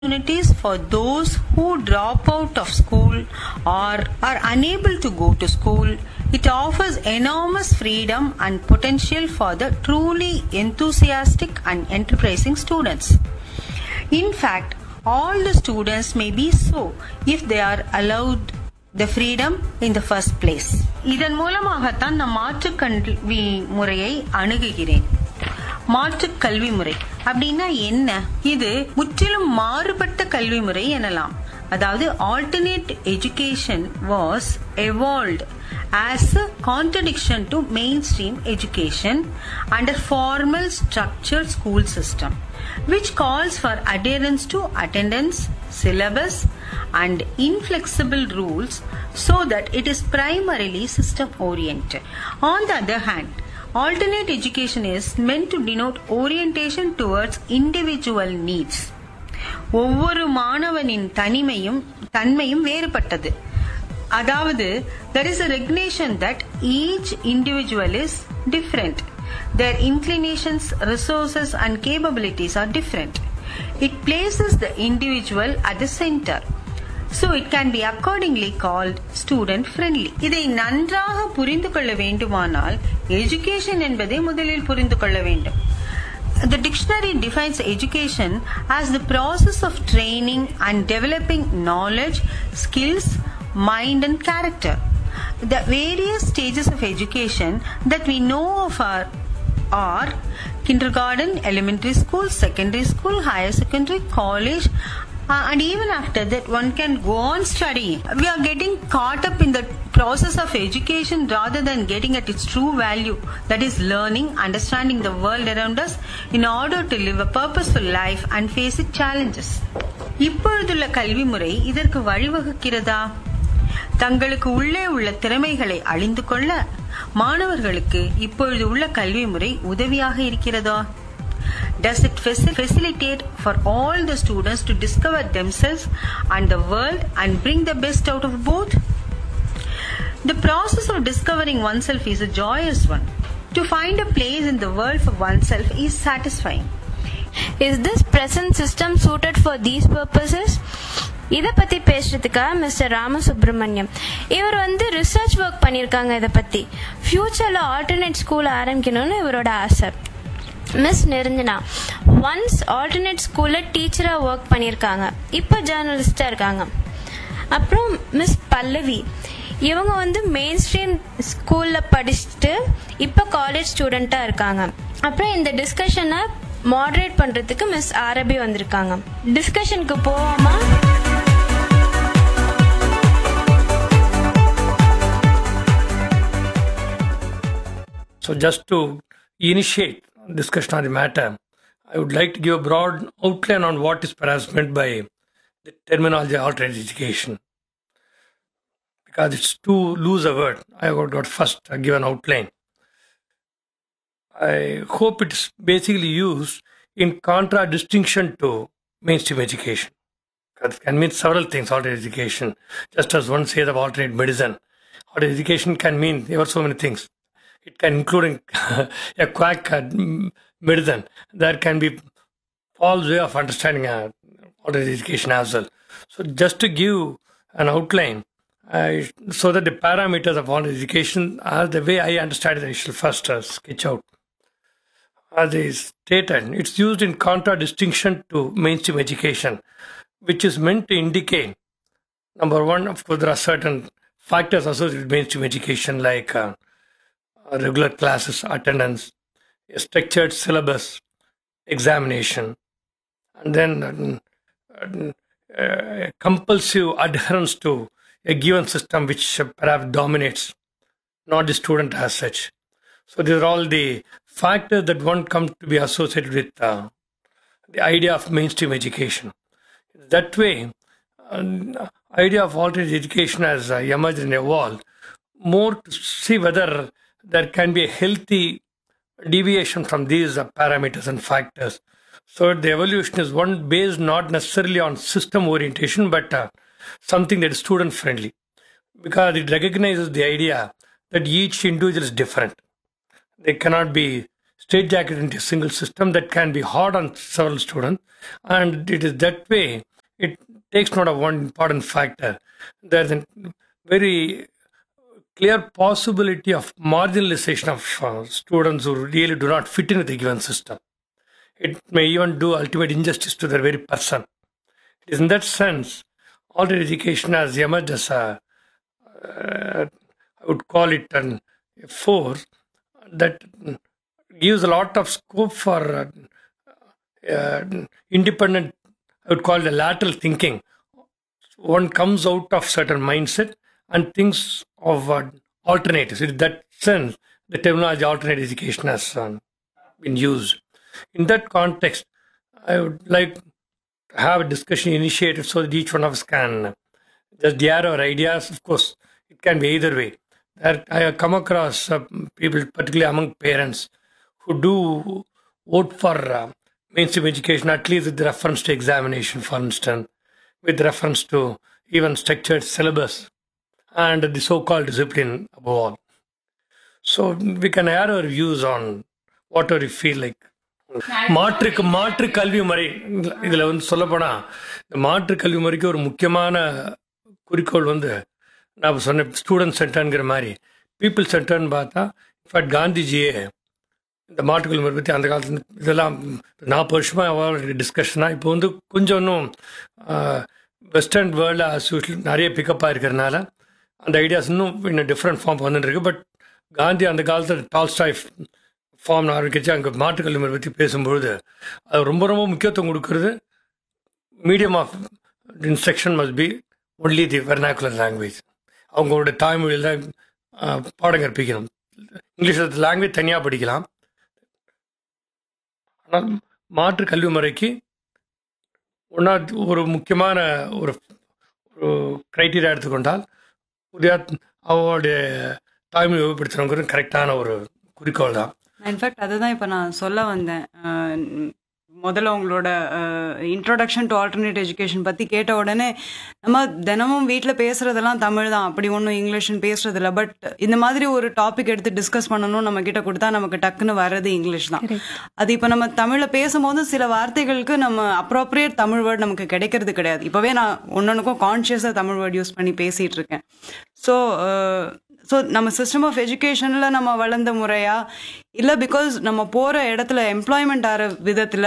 opportunities for those who drop out of school or are unable to go to school. It offers enormous freedom and potential for the truly enthusiastic and enterprising students. In fact, all the students may be so if they are allowed the freedom in the first place. இதன் மூலமாகத்தான் நான் மாற்றுக் கல்வி முறையை அணுகுகிறேன் மாற்றுக் கல்வி முறை அப்படின்னா என்ன இது முற்றிலும் மாறுபட்ட கல்வி முறை எனலாம் அதாவது alternate education was evolved as a contradiction to mainstream education under formal structured school system which calls for adherence to attendance syllabus and inflexible rules so that it is primarily system oriented on the other hand alternate education is meant to denote orientation towards individual needs ஒவ்வொரு மாணவனின் தனிமையும் தன்மையும் வேறுபட்டது அதாவது there is a recognition that each individual is different their inclinations resources and capabilities are different it places the individual at the center so it can be accordingly called student friendly இதை நன்றாக புரிந்து கொள்ள வேண்டுமானால் education என்பதை முதலில் புரிந்து கொள்ள வேண்டும் The dictionary defines education as the process of training and developing knowledge, skills, mind, and character. The various stages of education that we know of are, are kindergarten, elementary school, secondary school, higher secondary, college, uh, and even after that one can go on studying. We are getting caught up in the process of education rather than getting at its true value that is learning, understanding the world around us in order to live a purposeful life and face its challenges. இப்பொழுதுள்ள கல்வி முறை இதற்கு வழிவகுக்கிறதா தங்களுக்கு உள்ளே உள்ள திறமைகளை அழிந்து கொள்ள மாணவர்களுக்கு இப்பொழுது உள்ள கல்வி முறை உதவியாக இருக்கிறதா Does it faci- facilitate for all the students to discover themselves and the world and bring the best out of both? The process of discovering oneself is a joyous one. To find a place in the world for oneself is satisfying. Is this present system suited for these purposes? இதை பத்தி பேசுறதுக்காக mister Ramasubramaniam இவர் வந்து research work பண்ணியிருக்காங்க இதை பத்தி ஃபியூச்சர்ல alternate school ஆரம்பிக்கணும்னு இவரோட ஆசை மிஸ் நிரஞ்சனா ஒன்ஸ் ஆல்டர்னேட் ஸ்கூல்ல டீச்சரா ஒர்க் பண்ணியிருக்காங்க இப்போ ஜேர்னலிஸ்டா இருக்காங்க அப்புறம் மிஸ் பல்லவி இவங்க வந்து மெயின் ஸ்ட்ரீம் ஸ்கூல்ல படிச்சுட்டு இப்போ காலேஜ் ஸ்டூடெண்டா இருக்காங்க அப்புறம் இந்த டிஸ்கஷனை மாடரேட் பண்றதுக்கு மிஸ் ஆரபி வந்திருக்காங்க டிஸ்கஷனுக்கு போவோமா So, just to initiate discussion on the matter, I would like to give a broad outline on what is perhaps meant by the terminology alternate education. Because it's too loose a word, I would got first uh, give an outline. I hope it's basically used in contradistinction to mainstream education. Because it can mean several things, alternate education. Just as one says of alternate medicine, alternate education can mean ever so many things it can include a quack uh, medicine. There can be false way of understanding uh, alternate education as well. So just to give an outline, I, so that the parameters of alternate education are the way I understand it, I shall first uh, sketch out. As I stated, it's used in contradistinction to mainstream education, which is meant to indicate number one, of course, there are certain factors associated with mainstream education like uh, regular classes attendance, a structured syllabus, examination, and then uh, uh, compulsive adherence to a given system which perhaps dominates, not the student as such. So these are all the factors that one comes to be associated with uh, the idea of mainstream education. That way, uh, idea of alternate education has uh, emerged and evolved more to see whether there can be a healthy deviation from these uh, parameters and factors. So the evolution is one based not necessarily on system orientation, but uh, something that is student friendly, because it recognizes the idea that each individual is different. They cannot be straitjacket into a single system that can be hard on several students. And it is that way, it takes note of one important factor. There's a very clear possibility of marginalization of uh, students who really do not fit into the given system. It may even do ultimate injustice to their very person. It is in that sense, alternate education has emerged as a, uh, I would call it an, a force that gives a lot of scope for uh, uh, independent, I would call it a lateral thinking. One comes out of certain mindset and thinks of uh, alternatives. In that sense, the terminology alternate education has um, been used. In that context, I would like to have a discussion initiated so that each one of us can just share our ideas. Of course, it can be either way. That I have come across uh, people, particularly among parents, who do vote for uh, mainstream education, at least with reference to examination, for instance, with reference to even structured syllabus and the so-called discipline above all. So we can add our views on whatever you feel like. மாற்றுக்கு மாற்று கல்வி முறை இதில் வந்து சொல்லப்போனால் இந்த மாற்று கல்வி முறைக்கு ஒரு முக்கியமான குறிக்கோள் வந்து நான் சொன்னேன் ஸ்டூடெண்ட் சென்டர்ங்கிற மாதிரி பீப்புள் சென்டர்னு பார்த்தா இன்ஃபேக்ட் காந்திஜியே இந்த மாற்றுக்கல்வி முறை பற்றி அந்த காலத்துல இதெல்லாம் நாற்பது வருஷமாக டிஸ்கஷனாக இப்போ வந்து கொஞ்சம் இன்னும் வெஸ்டர்ன் வேர்ல்டில் அஸ் யூஷுவல் நிறைய பிக்கப்பாக இருக்கிறனால அந்த ஐடியாஸ் இன்னும் இன்னும் டிஃப்ரெண்ட் ஃபார்ம் வந்துட்டு இருக்கு பட் காந்தி அந்த காலத்தில் டால்ஸ்டாய் ஃபார்ம் ஆரம்பிச்சு அங்கே மாற்றுக்கல்வி முறை பற்றி பேசும்பொழுது அது ரொம்ப ரொம்ப முக்கியத்துவம் கொடுக்கறது medium of instruction must be only the vernacular language அவங்களோட தாய்மொழியில் தான் ஆஹ், பாடம் கற்பிக்கணும் இங்கிலீஷ் லாங்குவேஜ் தனியாக படிக்கலாம் ஆனால் மாற்று கல்வி முறைக்கு ஒன்றா ஒரு முக்கியமான ஒரு ஒரு க்ரைட்டீரியா எடுத்துக்கொண்டால் உதயா அவங்களுடைய தாய்மொழி உபயோகப்படுத்துறவங்க கரெக்டான ஒரு குறிக்கோள் தான் இன்ஃபேக்ட் அதுதான் இப்போ நான் சொல்ல வந்தேன் அஹ், முதல்ல உங்களோட இன்ட்ரோடக்ஷன் டு ஆல்டர்னேட் எஜுகேஷன் பற்றி கேட்ட உடனே நம்ம தினமும் வீட்டில் பேசுறதெல்லாம் தமிழ் தான் அப்படி ஒன்றும் இங்கிலீஷ்னு பேசுறது இல்லை பட் இந்த மாதிரி ஒரு டாபிக் எடுத்து டிஸ்கஸ் பண்ணணும் நம்ம கிட்ட கொடுத்தா நமக்கு டக்குன்னு வர்றது இங்கிலீஷ் தான் அது இப்போ நம்ம தமிழில் பேசும்போது சில வார்த்தைகளுக்கு நம்ம அப்ரோப்ரியேட் தமிழ் வேர்ட் நமக்கு கிடைக்கிறது கிடையாது இப்போவே நான் ஒன்னொன்னுக்கும் கான்ஷியஸாக தமிழ் வேர்ட் யூஸ் பண்ணி பேசிகிட்டு இருக்கேன் ஸோ ஸோ நம்ம சிஸ்டம் ஆஃப் எஜுகேஷனில் நம்ம வளர்ந்த முறையா இல்லை பிகாஸ் நம்ம போகிற இடத்துல எம்ப்ளாய்மெண்ட் ஆகிற விதத்தில்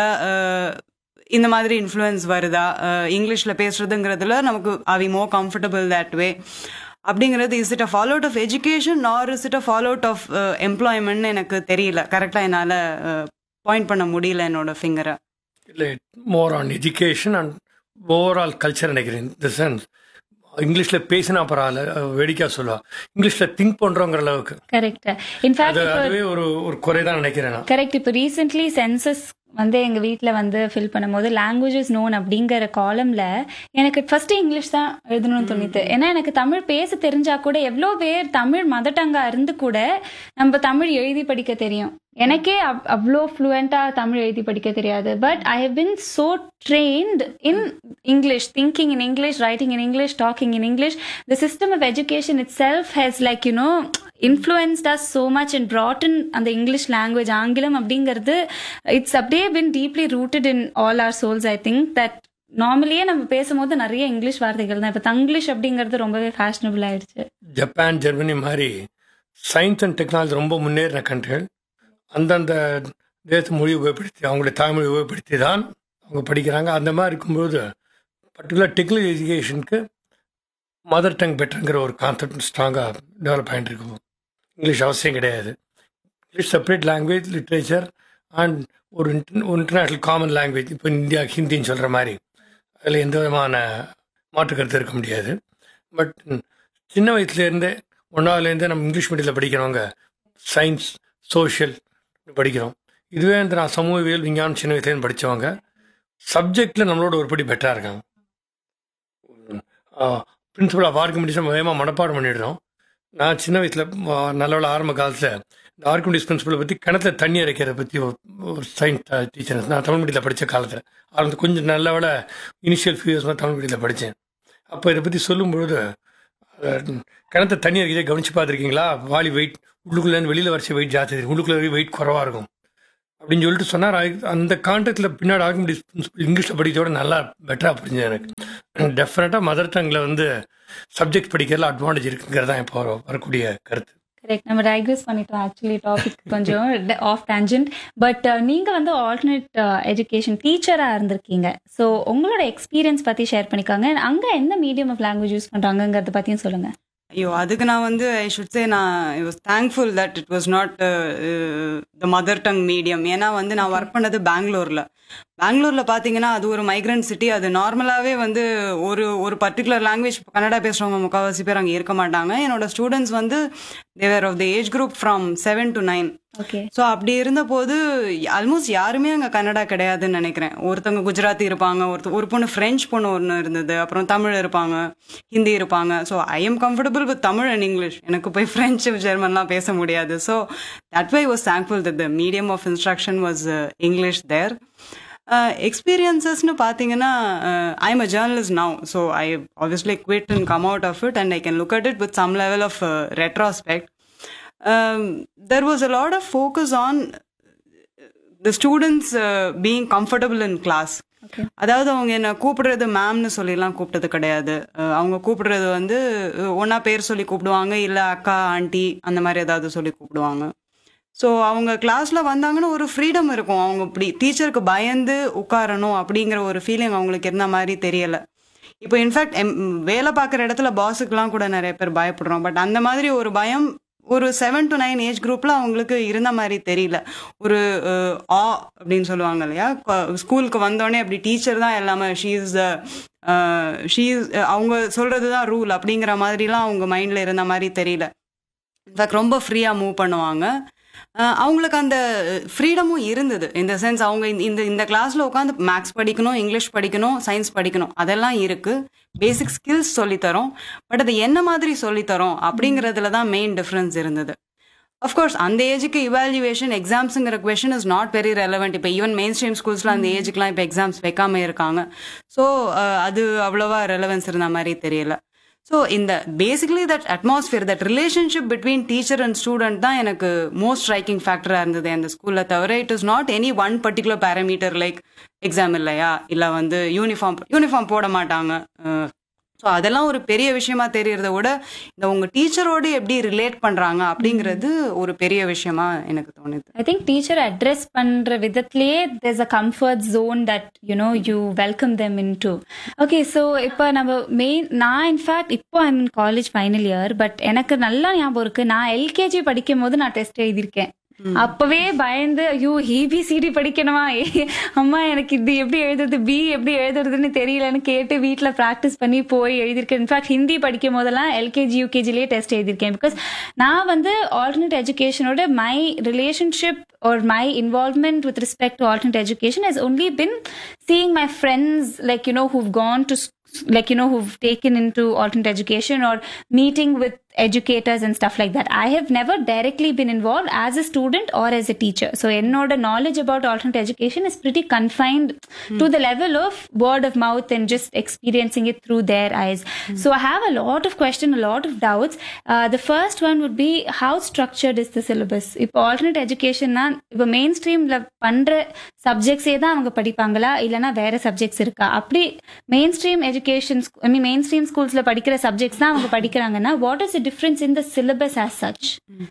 இந்த மாதிரி இன்ஃப்ளூயன்ஸ் வருதா இங்கிலீஷில் பேசுறதுங்கிறதுல நமக்கு அவி மோர் கம்ஃபர்டபுள் தட் வே அப்படிங்கிறது is it a fallout of education or is it a fallout of எம்ப்ளாய்மெண்ட்னு எனக்கு தெரியல கரெக்டாக என்னால் பாயிண்ட் பண்ண முடியல என்னோட ஃபிங்கரை இல்லை more on education and overall culture நினைக்கிறேன் இந்த சென்ஸ் இங்கிலீஷில் பேசினா பரவாயில்ல வேடிக்கை சொல்லுவா இங்கிலீஷில் திங்க் பண்ணுறோங்கிற அளவுக்கு கரெக்ட் இன்ஃபேக்ட் அது அதுவே ஒரு ஒரு குறை தான் நினைக்கிறேன் நான் கரெக்ட் இப்போ ரீசெண்ட்லி சென்சஸ் வந்து எங்க வீட்ல வந்து ஃபில் பண்ணும்போது லாங்குவேஜஸ் நோன் அப்படிங்கிற காலம்ல எனக்கு ஃபர்ஸ்ட் இங்கிலீஷ் தான் எழுதணும்னு தோணித்து ஏன்னா எனக்கு தமிழ் பேச தெரிஞ்சா கூட எவ்வளோ பேர் தமிழ் மதர் டங்கா இருந்து கூட நம்ம தமிழ் எழுதி படிக்க தெரியும் எனக்கே அவ்- அவ்வளோ ஃப்ளூயண்டா தமிழ் எழுதி படிக்க தெரியாது but I have been so trained in English thinking in English writing in English talking in English the system of education itself has like you know influenced us so much and brought in அந்த English language ஆங்கிலம் அப்படிங்கிறது it's அப்படியே been deeply rooted in all our souls I think that நார்மலியே நம்ம பேசும்போது நிறைய English வார்த்தைகள் தான் இப்போ தங்கிலீஷ் அப்படிங்கிறது ரொம்பவே ஃபேஷனபிள் ஆயிடுச்சு ஜப்பான் ஜெர்மனி மாதிரி சயின்ஸ் அண்ட் டெக்னாலஜி ரொம்ப முன்னேறின கண்ட்ரிகள் அந்தந்த தேச மொழி உபயோகப்படுத்தி அவங்களுடைய தாய்மொழி உபயோகப்படுத்தி தான் அவங்க படிக்கிறாங்க அந்த மாதிரி இருக்கும்போது பர்டிகுலர் டெக்னிக்கல் எஜுகேஷனுக்கு மதர் டங் பெட்டருங்கிற ஒரு கான்செப்ட் ஸ்ட்ராங்காக டெவலப் ஆகிட்டு இருக்கு இங்கிலீஷ் அவசியம் கிடையாது English separate language literature and ஒரு இன்டர் ஒரு இன்டர்நேஷ்னல் காமன் லாங்குவேஜ் இப்போ இந்தியா ஹிந்தின்னு சொல்கிற மாதிரி அதில் எந்த விதமான மாற்று கருத்து இருக்க முடியாது பட் சின்ன வயசுலேருந்தே ஒன்றாவதுலேருந்தே நம்ம இங்கிலீஷ் மீடியத்தில் படிக்கிறவங்க சயின்ஸ் சோஷியல் படிக்கிறோம் இதுவே வந்து நான் சமூகவியல் விஞ்ஞானம் சின்ன வயசுலேருந்து படித்தவங்க சப்ஜெக்டில் நம்மளோட ஒருபடி பெட்டராக இருக்காங்க பிரின்சிபல் ஆஃப் ஆர்குமெண்டிஸ் வேகமாக மனப்பாடம் பண்ணிடுறோம் நான் சின்ன வயசில் நல்ல ஆரம்ப காலத்தில் இந்த ஆர்குமெண்டிஸ் பிரின்சிபலை பற்றி கிணத்துல தண்ணி இறைக்கிறத பற்றி ஒரு ஒரு சயின்ஸ் டீச்சர் நான் தமிழ் மீடியத்தில் படித்த காலத்தில் ஆரம்பத்தில் கொஞ்சம் நல்ல வேலை இனிஷியல் ஃபியூ இயர்ஸ் தமிழ் மீடியத்தில் படித்தேன் அப்போ இதை பற்றி சொல்லும்பொழுது அஹ், கிணத்த தண்ணி அடிக்கிறத கவனிச்சு பார்த்துருக்கீங்களா வாலி வெயிட் உள்ளுக்குள்ளேருந்து வெளியில் வரைச்ச வெயிட் ஜாஸ்தி இருக்கும் உள்ளுக்குள்ளே வெயிட் குறவாக இருக்கும் அப்படின்னு சொல்லிட்டு சொன்னார் அது- அந்த கான்டெக்ட்ல பின்னாடி ஆர்குமெண்ட் இங்கிலீஷில் படிக்கிறதோட நல்லா பெட்டராக புரிஞ்சது எனக்கு டெஃபினட்டாக மதர் டங்கில் வந்து சப்ஜெக்ட் படிக்கிறதுல அட்வான்டேஜ் இருக்குங்கிறது தான் இப்போ வரக்கூடிய கருத்து கரெக்ட் நம்ம டைக்ரஸ் பண்ணிட்டோம் ஆக்சுவலி டாபிக் கொஞ்சம் ஆஃப் டேஞ்சன்ட் பட் நீங்க வந்து ஆல்டர்னேட் எஜுகேஷன் டீச்சரா இருந்திருக்கீங்க ஸோ உங்களோட எக்ஸ்பீரியன்ஸ் பத்தி ஷேர் பண்ணிக்காங்க அங்க எந்த மீடியம் ஆஃப் லாங்குவேஜ் யூஸ் பண்றாங்கங்கிறத பத்தியும் சொல்லுங்க ஐயோ அதுக்கு நான் வந்து ஐ ஷுட் சே நான் I was thankful that it was not the mother tongue medium ஏன்னா வந்து நான் ஒர்க் பண்ணது பெங்களூர்ல பெங்களூர்ல பாத்தீங்கன்னா அது ஒரு மைக்ரண்ட் சிட்டி அது நார்மலாவே வந்து ஒரு ஒரு பர்டிகுலர் லாங்குவேஜ் கன்னடா பேசுறவங்க முக்கால்வாசி பேர் அங்கே இருக்க மாட்டாங்க என்னோட ஸ்டூடெண்ட்ஸ் வந்து they were of the age group from seven to nine okay so அப்படி இருந்தபோது ஆல்மோஸ்ட் யாருமே அங்கே கன்னடா கிடையாதுன்னு நினைக்கிறேன் ஒருத்தவங்க குஜராத்தி இருப்பாங்க ஒருத்த ஒரு பொண்ணு ஃப்ரெஞ்ச் பொண்ணு ஒன்று இருந்தது அப்புறம் தமிழ் இருப்பாங்க ஹிந்தி இருப்பாங்க so I am comfortable with Tamil and English எனக்கு போய் ஃப்ரெஞ்சு ஜெர்மன்லாம் பேச முடியாது so that way was thankful that the medium of instruction was English there எக்ஸ்பீரியன்சஸ்னு பார்த்தீங்கன்னா I am a journalist now so I obviously quit and come out of it and I can look at it with some level of retrospect um, there was a lot of focus on the students uh, being comfortable in class Okay. அதாவது அவங்க என்ன கூப்பிடுறது மேம்னு சொல்லிலாம் கூப்பிட்டது கிடையாது அஹ் அவங்க கூப்பிடுறது வந்து ஒன்னா பேர் சொல்லி கூப்பிடுவாங்க இல்ல அக்கா ஆண்டி அந்த மாதிரி ஏதாவது சொல்லி கூப்பிடுவாங்க ஸோ அவங்க கிளாஸ்ல வந்தாங்கன்னா ஒரு ஃப்ரீடம் இருக்கும் அவங்க இப்படி டீச்சருக்கு பயந்து உட்காரணும் அப்படிங்கிற ஒரு ஃபீலிங் அவங்களுக்கு இருந்த மாதிரி தெரியல இப்போ இன்ஃபேக்ட் வேலை பார்க்குற இடத்துல பாஸுக்கெல்லாம் கூட நிறைய பேர் பயப்படுறோம் பட் அந்த மாதிரி ஒரு பயம் ஒரு செவன் டு நைன் ஏஜ் குரூப்ல அவங்களுக்கு இருந்த மாதிரி தெரியல ஒரு அஹ், ஆ அப்படின்னு சொல்லுவாங்க இல்லையா ஸ்கூலுக்கு வந்தோடனே அப்படி டீச்சர் தான் எல்லாமே ஷீஸ் த ஷீஸ் அவங்க சொல்றது தான் ரூல் அப்படிங்கிற மாதிரிலாம் அவங்க மைண்ட்ல இருந்த மாதிரி தெரியல இன்ஃபேக்ட் ரொம்ப ஃப்ரீயா மூவ் பண்ணுவாங்க அஹ் அவங்களுக்கு அந்த ஃப்ரீடமும் இருந்தது இந்த சென்ஸ் அவங்க இந்த- இந்த இந்த கிளாஸ்ல உட்காந்து மேக்ஸ் படிக்கணும் இங்கிலீஷ் படிக்கணும் சயின்ஸ் படிக்கணும் அதெல்லாம் இருக்கு பேசிக் ஸ்கில்ஸ் சொல்லித்தரோம் பட் அது என்ன மாதிரி சொல்லித்தரோம் அப்படிங்கிறதுல தான் மெயின் டிஃப்ரென்ஸ் இருந்தது அஃப்கோர்ஸ் அந்த ஏஜுக்கு இவாலுவேஷன் எக்ஸாம்ஸுங்கிற question is not very relevant இப்போ ஈவன் மெயின் ஸ்ட்ரீம் ஸ்கூல்ஸ்ல அந்த ஏஜுக்குலாம் இப்போ எக்ஸாம்ஸ் வைக்காம இருக்காங்க ஸோ அது அவ்வளோவா ரெலவென்ஸ் இருந்த மாதிரி தெரியல ஸோ இந்த basically that atmosphere that relationship between teacher and student தான் எனக்கு மோஸ்ட் ஸ்ட்ரைக்கிங் ஃபேக்டராக இருந்தது அந்த ஸ்கூலில் தவிர it is not any one particular parameter like exam இல்லையா இல்லை வந்து யூனிஃபார்ம் யூனிஃபார்ம் போட மாட்டாங்க ஸோ அதெல்லாம் ஒரு பெரிய விஷயமா தெரியறத விட இந்த உங்க டீச்சரோடு எப்படி ரிலேட் பண்றாங்க அப்படிங்கிறது ஒரு பெரிய விஷயமா எனக்கு தோணுது ஐ திங்க் டீச்சர் அட்ரஸ் பண்ற விதத்திலேயே there's a comfort zone that you know you welcome them into okay so இப்போ நம்ம மெயின் நான் இன்ஃபேக்ட் இப்போ I mean college final year but எனக்கு நல்லா ஞாபகம் இருக்கு நான் எல்கேஜி படிக்கும் போது நான் டெஸ்ட் எழுதியிருக்கேன் அப்பவே பயந்து ஐயோ ஏபிசிடி படிக்கணுமா ஏ, அம்மா எனக்கு இது எப்படி எழுதுறது பி எப்படி எழுதுறதுன்னு தெரியலன்னு கேட்டு வீட்ல ப்ராக்டிஸ் பண்ணி போய் எழுதியிருக்கேன் இன்ஃபேக்ட் ஹிந்தி படிக்கும் போதெல்லாம் எல்கேஜி யூகேஜிலேயே டெஸ்ட் எழுதியிருக்கேன் பிகாஸ் நான் வந்து ஆல்டர்னேட் எஜுகேஷனோட my relationship or my involvement with respect to alternate education has only been seeing my friends like you know who've gone to s- like you know who've taken into alternate education or meeting with educators and stuff like that i have never directly been involved as a student or as a teacher so என்னோட knowledge about alternate education is pretty confined to the level of word of mouth and just experiencing it through their eyes so i have a lot of question a lot of doubts uh, the first one would be how structured is the syllabus இப்போ alternate educationனா இப்போ மெயின் ஸ்ட்ரீம்ல பண்ற சப்ஜெக்ட்ஸே தான் அவங்க படிப்பாங்களா இல்லைன்னா வேற subjects இருக்கா அப்படி mainstream education I mean mainstream ஸ்கூல்ஸ்ல படிக்கிற சப்ஜெக்ட்ஸ் தான் அவங்க படிக்கிறாங்கன்னா what is the difference in the syllabus as such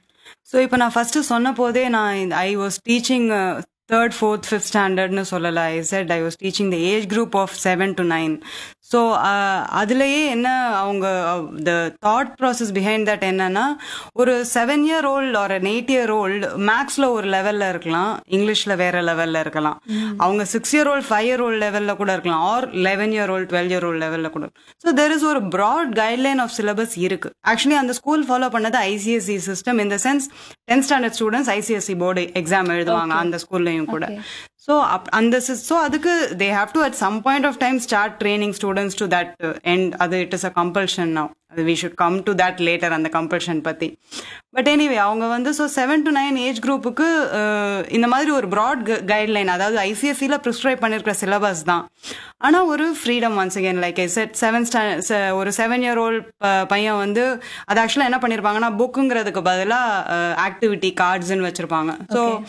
so இப்போ நான் ஃபர்ஸ்ட் சொன்ன போதே நான் I was teaching third fourth fifth ஸ்டாண்டர்ட்னு சொல்லலை I said I was teaching the age group of seven to nine so அதுலேயே என்ன அவங்க the thought process behind that என்னன்னா ஒரு செவன் இயர் ஓல்டு ஒரு எயிட் இயர் ஓல்டு மேக்ஸில் ஒரு லெவலில் இருக்கலாம் இங்கிலீஷில் வேற லெவலில் இருக்கலாம் அவங்க six year old five year old லெவலில் கூட இருக்கலாம் or eleven year old twelve year old லெவலில் கூட ஸோ தெர் இஸ் ஒரு ப்ராட் கைட்லைன் ஆஃப் சிலபஸ் இருக்கு ஆக்சுவலி அந்த ஸ்கூல் ஃபாலோ பண்ணது ஐசிஎஸ்சி சிஸ்டம் இந்த sense tenth standard students ICSE board exam எழுதுவாங்க அந்த ஸ்கூல்லையும் கூட ஸோ அந்த ஸோ அதுக்கு they have to at some point of time start training students to that end அது it is a compulsion now அது we should come to that later அந்த compulsion பற்றி பட் எனிவே அவங்க வந்து so seven to nine age குரூப்புக்கு இந்த மாதிரி ஒரு ப்ராட் கைட்லைன் அதாவது ஐசிஎஸ்சியில் ப்ரிஸ்கிரைப் பண்ணியிருக்கிற சிலபஸ் தான் ஆனால் ஒரு freedom once again like I said seven ஒரு செவன் இயர் ஓல்ட் பையன் வந்து அது ஆக்சுவலாக என்ன பண்ணியிருப்பாங்கன்னா புக்குங்கிறதுக்கு பதிலாக ஆக்டிவிட்டி கார்ட்ஸ்ன்னு வச்சுருப்பாங்க ஸோ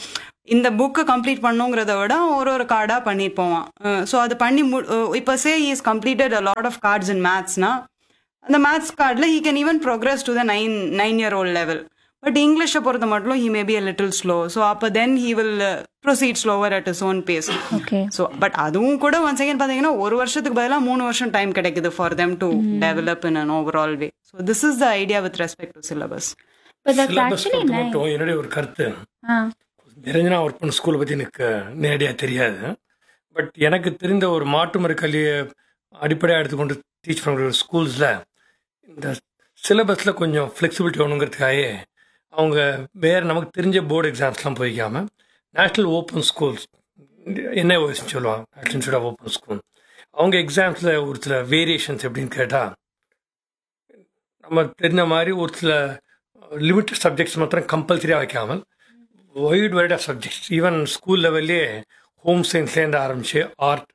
இந்த புக்கு கம்ப்ளீட் பண்ணுங்கிறத விட ஒரு ஒரு கார்டாக பண்ணிட்டு போவான் ஸோ அது பண்ணி மு இப்போ say is completed a lot of cards in மேத்ஸ்னா அந்த மேத்ஸ் கார்டில் he can even progress to the nine nine year old level but இங்கிலீஷை பொறுத்த மட்டும் he may be a little slow so அப்போ then he will proceed slower at his own pace okay so but அதுவும் கூட one second பார்த்தீங்கன்னா ஒரு வருஷத்துக்கு பதிலாக மூணு வருஷம் டைம் கிடைக்குது for them to develop in an overall way so this is the idea with respect to syllabus but that's syllabus actually பொறுத்த நைஸ் மட்டும் என்னுடைய ஒரு கருத்து ஆ நிரஞ்சனா ஒர்க் பண்ண ஸ்கூலை பற்றி எனக்கு நேரடியாக தெரியாது பட் எனக்கு தெரிந்த ஒரு மாற்று முறை கல்வியை அடிப்படையாக எடுத்துக்கொண்டு டீச் பண்ணுற ஸ்கூல்ஸில் இந்த சிலபஸில் கொஞ்சம் ஃப்ளெக்சிபிலிட்டி வேணுங்கிறதுக்காகவே அவங்க வேறு நமக்கு தெரிஞ்ச போர்டு எக்ஸாம்ஸ்லாம் போய்க்காமல் நேஷ்னல் ஓப்பன் ஸ்கூல்ஸ் என்ஐஓஎஸ்னு சொல்லுவாங்க national institute of open school அவங்க எக்ஸாம்ஸில் ஒரு சில வேரியேஷன்ஸ் எப்படின்னு கேட்டால் நம்ம தெரிஞ்ச மாதிரி ஒரு சில லிமிட்டட் சப்ஜெக்ட்ஸ் மாத்திரம் கம்பல்சரியாக வைக்காமல் wide wide of subjects even school லெவல்லே ஹோம் சயின்ஸ்லேருந்து ஆரம்பித்து ஆர்ட்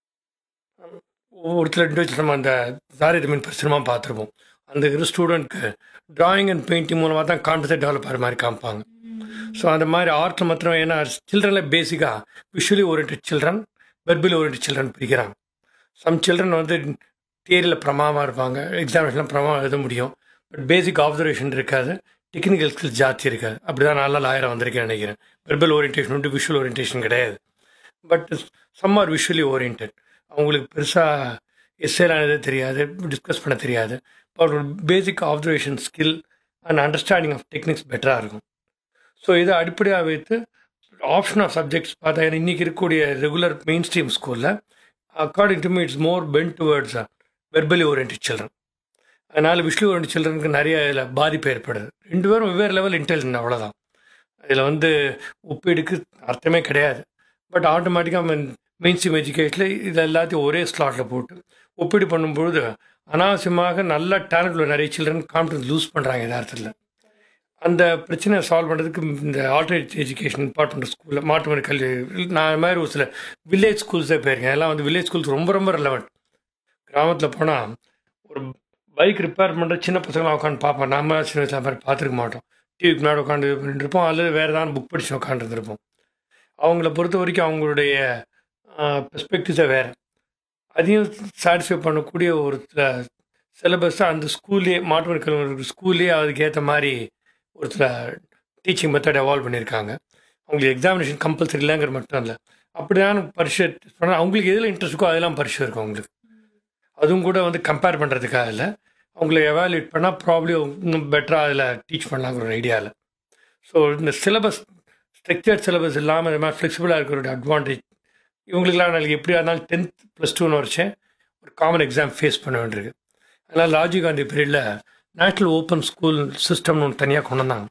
ஒரு சில இண்டிவிஜுவல் நம்ம அந்த தாரித மீன் பரிசிரமாக பார்த்துருப்போம் அந்த இருக்கிற ஸ்டூடெண்ட்க்கு டிராயிங் அண்ட் பெயிண்டிங் மூலமாக தான் கான்ஃபிடன்ஸ் டெவலப் ஆகிற மாதிரி காமிப்பாங்க ஸோ அந்த மாதிரி ஆர்ட்டில் மாத்திரம் ஏன்னா சில்ட்ரனில் பேசிக்காக visually orient children verbally orient children பிரிக்கிறாங்க சம் சில்ட்ரன் வந்து தியரியில் பிரமாதமாக இருப்பாங்க எக்ஸாமினேஷனில் பிரமாதம் எழுத முடியும் பட் பேசிக் ஆப்சர்வேஷன் இருக்காது டெக்னிக்கல் ஸ்கில்ஸ் ஜாஸ்தி இருக்காது அப்படி தான் நல்லா லாயராக வந்திருக்கேன் நினைக்கிறேன் வெர்பல் ஓரியன்டேஷன் உண்டு விஷுவல் ஓரியன்டேஷன் கிடையாது but some are visually orient அவங்களுக்கு பெருசாக எஸ்ஏலாம் எழுத தெரியாது டிஸ்கஸ் பண்ண தெரியாது பட் ஒரு basic observation skill and understanding of techniques பெட்டராக இருக்கும் ஸோ இதை அடிப்படையாக வைத்து ஆப்ஷன் ஆஃப் சப்ஜெக்ட்ஸ் பார்த்தா இன்றைக்கி இருக்கக்கூடிய ரெகுலர் மெயின் ஸ்ட்ரீம் ஸ்கூலில் according to me it's more bent towards verbally orient children அதனால் விஷுவலி ஓரியன்ட் சில்ட்ரனுக்கு நிறைய இதில் பாதிப்பு ஏற்படுது ரெண்டு பேரும் வெவ்வேறு லெவல் இன்டெலிஜென்ட் அவ்வளோதான் இதில் வந்து ஒப்பீடுக்கு அர்த்தமே கிடையாது பட் ஆட்டோமேட்டிக்காக மெயின் ஸ்ட்ரீம் எஜுகேஷனில் இது எல்லாத்தையும் ஒரே ஸ்லாட்டில் போட்டு ஒப்பீடு பண்ணும்பொழுது அனாவசியமாக நல்ல டேலண்ட் உள்ள நிறைய சில்ட்ரன் கான்ஃபிடன்ஸ் லூஸ் பண்ணுறாங்க யதார்த்தத்தில் அந்த பிரச்சனையை சால்வ் பண்ணுறதுக்கு இந்த ஆல்டர்னேட் எஜுகேஷன் இம்பார்ட்டன்ட் ஸ்கூலில் மாற்றுமுறை கல்வி நான் இது மாதிரி ஒரு சில வில்லேஜ் ஸ்கூல்ஸே போயிருக்கேன் எல்லாம் வந்து வில்லேஜ் ஸ்கூல்ஸ் ரொம்ப ரொம்ப ரெலவெண்ட் கிராமத்தில் போனால் ஒரு பைக் ரிப்பேர் பண்ணுற சின்ன பசங்களாம் உட்காந்து பார்ப்போம் நம்ம சின்ன வயசுல மாதிரி பார்த்துருக்க மாட்டோம் டிவிக்கு முன்னாடி உட்காந்து இருப்போம் அல்லது வேறு ஏதாவது புக் படிச்சு உட்காந்துருந்துருப்போம் அவங்கள பொறுத்த வரைக்கும் அவங்களுடைய பெர்ஸ்பெக்டிவ்ஸே வேறு அதையும் சாட்டிஸ்ஃபை பண்ணக்கூடிய ஒரு சில சிலபஸை அந்த ஸ்கூல்லேயே மாற்றுமுறை கல்வி ஸ்கூல்லேயே அதுக்கேற்ற மாதிரி ஒரு சில டீச்சிங் மெத்தட் எவால்வ் பண்ணியிருக்காங்க அவங்களுக்கு எக்ஸாமினேஷன் கம்பல்சரி இல்லைங்கிற மட்டும் இல்லை அப்படிதான் பரிசு பண்ணால் அவங்களுக்கு எதில் இன்ட்ரெஸ்ட் இருக்கோ அதெல்லாம் பரிசு இருக்கும் அவங்களுக்கு அதுவும் கூட வந்து கம்பேர் பண்ணுறதுக்காக இல்லை அவங்கள எவாலுவேட் பண்ணால் ப்ராப்ளி இன்னும் பெட்டராக அதில் டீச் பண்ணலாங்கிற ஒரு ஐடியாவில் ஸோ இந்த சிலபஸ் ஸ்ட்ரக்சர்ட் சிலபஸ் இல்லாமல் இந்த மாதிரி ஃப்ளெக்சிபிளாக இருக்கிற ஒரு அட்வான்டேஜ் இவங்களுக்குலாம் நாளைக்கு எப்படியா இருந்தாலும் டென்த் ப்ளஸ் டூன்னு வரைச்சேன் ஒரு காமன் எக்ஸாம் ஃபேஸ் பண்ண வேண்டியிருக்கு அதனால் ராஜீவ் காந்தி பீரியடில் நேஷ்னல் ஓப்பன் ஸ்கூல் சிஸ்டம்னு ஒன்று தனியாக கொண்டு வந்தாங்க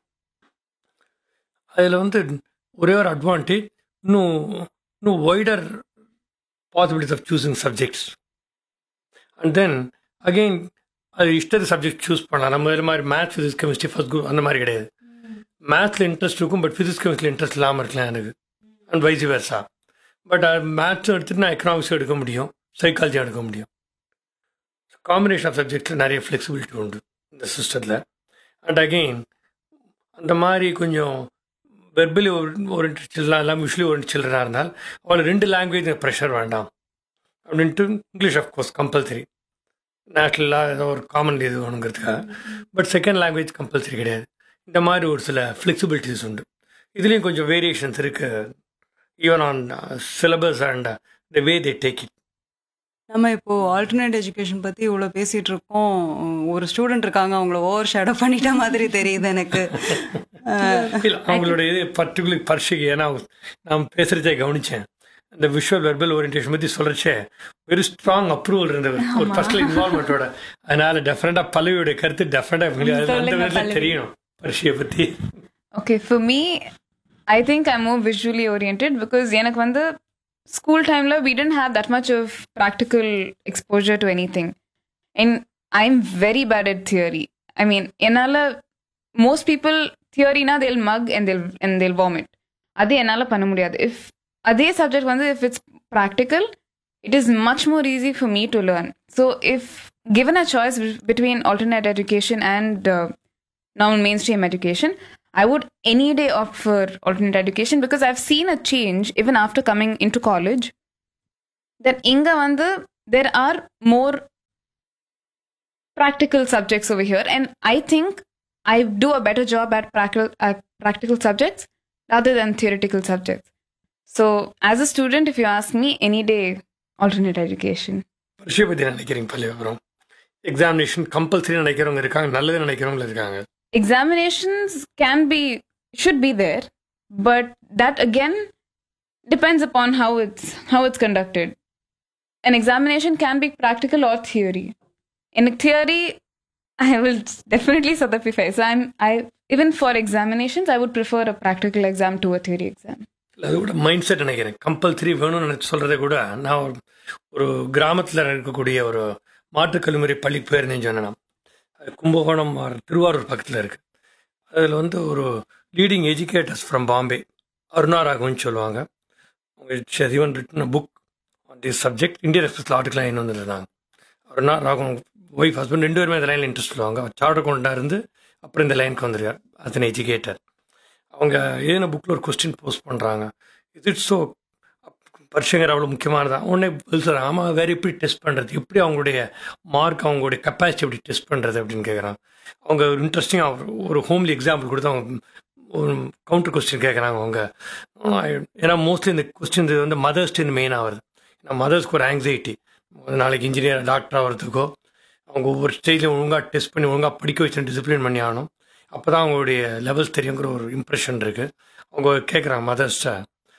அதில் வந்து ஒரே ஒரு அட்வான்டேஜ் இன்னும் இன்னும் wider possibilities of choosing subjects and then again அது இஷ்டத்து சப்ஜெக்ட் சூஸ் பண்ணலாம் நம்ம இது மாதிரி maths physics chemistry first group அந்த மாதிரி கிடையாது மேத்ஸில் இன்ட்ரெஸ்ட் இருக்கும் பட் ஃபிசிக்ஸ் கெமிஸ்ட்ரியில் இன்ட்ரெஸ்ட் இல்லாமல் இருக்கலாம் எனக்கு அண்ட் வைசி வேர்ஸா பட் மேத்ஸும் எடுத்துகிட்டு நான் எக்கனாமிக்ஸும் எடுக்க முடியும் சைக்காலஜியும் எடுக்க முடியும் காம்பினேஷன் ஆஃப் சப்ஜெக்டில் நிறைய ஃப்ளெக்சிபிலிட்டி உண்டு இந்த சிஸ்டத்தில் அண்ட் அகெயின் அந்த மாதிரி கொஞ்சம் வெர்பலி ஓரியன்ட் சில்ட்ரன் எல்லாம் விஷுவலி ஓரியன்ட் சில்ட்ரனாக இருந்தால் அவளுக்கு ரெண்டு லாங்குவேஜ் ப்ரெஷர் வேண்டாம் அப்படின்ட்டு இங்கிலீஷ் ஆஃப்கோர்ஸ் கம்பல்சரி நேஷ்னலாக ஏதோ ஒரு காமன் இது வேணுங்கிறதுக்காக பட் செகண்ட் லாங்குவேஜ் கம்பல்சரி கிடையாது இந்த மாதிரி ஒரு சில ஃப்ளெக்சிபிலிட்டிஸ் உண்டு இதுலேயும் கொஞ்சம் வேரியேஷன்ஸ் இருக்குது even on syllabus and the way they take it நம்ம இப்போ ஆல்டர்னேட் எஜுகேஷன் பத்தி இவ்வளவு பேசிட்டு இருக்கோம் ஒரு ஸ்டூடெண்ட் இருக்காங்க அவங்கள ஓவர் ஷேடோ பண்ணிட்ட மாதிரி தெரியுது எனக்கு இல்லை அவங்களுடைய இது பர்டிகுலர் பரிசுக்கு ஏன்னா நான் பேசுகிறதே கவனித்தேன் இந்த விஷுவல் வெர்பல் ஓரியன்டேஷன் பற்றி சொல்கிறச்சே வெரி ஸ்ட்ராங் அப்ரூவல் இருந்தது ஒரு பர்சனல் இன்வால்மெண்ட்டோட அதனால டெஃபினட்டாக பல்லவியோட கருத்து டெஃபினட்டாக அந்த விதத்தில் தெரியணும் பரிசையை பற்றி Okay, for me, I think I'm more visually oriented because எனக்கு வந்து school timeல we didn't have that much of practical exposure to anything. And I'm very bad at theory. I mean, என்னால most people theoryனா they'll mug and they'll and they'll vomit. அது என்னால பண்ண முடியாது. If அதே subject வந்து if it's practical, it is much more easy for me to learn. So if given a choice between alternate education and uh, normal mainstream education, I would any day opt for alternate education because I've seen a change even after coming into college. That Inga Vandu, there are more practical subjects over here, and I think I do a better job at practical uh, practical subjects rather than theoretical subjects. So, as a student, if you ask me, any day alternate education. விஷயம் பற்றி நினைக்கிறீங்க பள்ளி அப்புறம் examination compulsory நினைக்கிறவங்க இருக்காங்க நல்லது நினைக்கிறவங்க இருக்காங்க examinations can be should be there but that again depends upon how it's how it's conducted an examination can be practical or theory in theory i will definitely satisfy so i'm i even for examinations i would prefer a practical exam to a theory exam இல்ல, அது கூட mind set நினைக்கிறேன் compulsory வேணும்னு நினைச்சு சொல்றதை கூட நான் ஒரு- ஒரு கிராமத்தில் இருக்கக்கூடிய ஒரு மாற்றுக் கல்லூரி பள்ளி போயிருந்தேன்னு சொன்னேன் அது கும்பகோணம் or திருவாரூர் பக்கத்தில் இருக்கு அதில் வந்து ஒரு leading educators from Bombay Aruna Raghavan சொல்லுவாங்க அவங்க even written book on this subject Indian Express ஆர்டிக்கலாக என்ன வந்துருந்தாங்க அருணா ராகவன் ஒய்ஃப் ஹஸ்பண்ட் ரெண்டு பேருமே இந்த லைனில் இன்ட்ரெஸ்ட் சொல்லுவாங்க சார்ட் அக்கௌண்ட்டாக இருந்து அப்புறம் இந்த லைனுக்கு வந்துருக்கார் அத்தனை எஜுகேட்டர் அவங்க ஏன புக்கில் ஒரு கொஸ்டின் போஸ்ட் பண்ணுறாங்க இது இட்ஸ் ஸோ பரிசுங்கிற அவ்வளோ முக்கியமானதா உடனே பதில் சொல்கிறாங்க ஆமாம் வேறு எப்படி டெஸ்ட் பண்ணுறது எப்படி அவங்களுடைய மார்க் அவங்களுடைய கெப்பாசிட்டி எப்படி டெஸ்ட் பண்ணுறது அப்படின்னு கேட்குறாங்க அவங்க ஒரு இன்ட்ரெஸ்டிங்காக ஒரு ஹோம்லி எக்ஸாம்பிள் கொடுத்து அவங்க ஒரு கவுண்டர் கொஸ்டின் கேட்குறாங்க அவங்க ஏன்னா மோஸ்ட்லி இந்த கொஸ்டின் வந்து மதர்ஸ்ட்டு மெயினாக வருது ஏன்னா மதர்ஸ்க்கு ஒரு ஆங்ஸைட்டி நாளைக்கு இன்ஜினியர் டாக்டர் ஆகிறதுக்கோ அவங்க ஒவ்வொரு ஸ்டேஜ்லையும் ஒழுங்காக டெஸ்ட் பண்ணி ஒழுங்காக படிக்க வச்சு டிசிப்ளின் பண்ணி ஆகணும் அப்போ தான் அவங்களுடைய லெவல்ஸ் தெரியுங்கிற ஒரு இம்ப்ரெஷன் இருக்குது அவங்க கேட்குறாங்க மதர்ஸ்ட்டை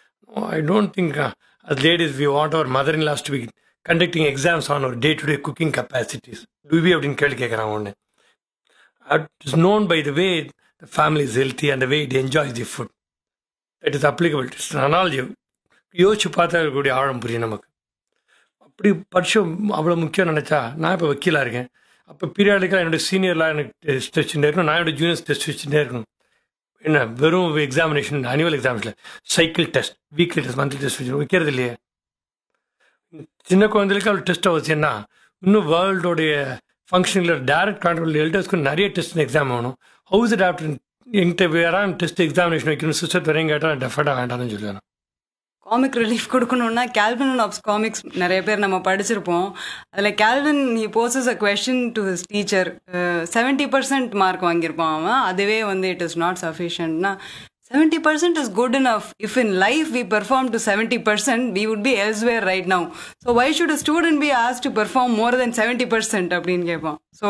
I don't think as ladies we want our mother in laws to be conducting exams on our day to day cooking capacities do we அப்படின்னு கேள்வி கேட்குறாங்க ஒன்று it is known by the way the family is healthy and the way it enjoys the food that is applicable it's an analogy யோசிச்சு பார்த்தா இருக்கக்கூடிய ஆழம் புரியும் நமக்கு அப்படி படிச்சம் அவ்வளோ முக்கியம் நினச்சா நான் இப்போ வக்கீலாக இருக்கேன் அப்போ பீரியாடிக்கலாக என்னோட சீனியர்லாம் எனக்கு டெஸ்ட் வச்சுட்டே இருக்கணும் நான் என்னோட ஜூனியர்ஸ் டெஸ்ட் வச்சுட்டே இருக்கணும் என்ன வெறும் எக்ஸாமினேஷன் ஆனுவல் எக்ஸாம்ஸில் cycle test weekly test monthly test வச்சு வைக்கிறது இல்லையே சின்ன குழந்தைகளுக்கு அவ்வளோ டெஸ்ட் அவசியம்னா இன்னும் வேர்ல்டோடைய ஃபங்க்ஷனில் டைரக்ட் கான்ட்ரோல் எல்டர்ஸ்க்கு நிறைய டெஸ்ட் எக்ஸாம் ஆகணும் ஹவுஸ் இட் ஆஃப்டர் என்கிட்ட வேற டெஸ்ட் எக்ஸாமினேஷன் வைக்கணும் சிஸ்டர் வரையும் கேட்டால் டெஃபர்டாக வேண்டாம்னு சொல்லுவேன் காமிக் ரிலீஃப் கொடுக்கணும்னா கேல்வின் அண்ட் ஆப்ஸ் காமிக்ஸ் நிறைய பேர் நம்ம படிச்சிருப்போம் அதில் Calvin he poses a question to his teacher seventy percent mark வாங்கியிருப்பான் அவன் அதுவே வந்து இட் இஸ் நாட் சஃபிஷியன்ட்னா seventy percent is good enough if in life we perform to seventy percent we would be elsewhere right now so why should a student be ஆஸ் to perform more than seventy percent அப்படின்னு கேட்பான் so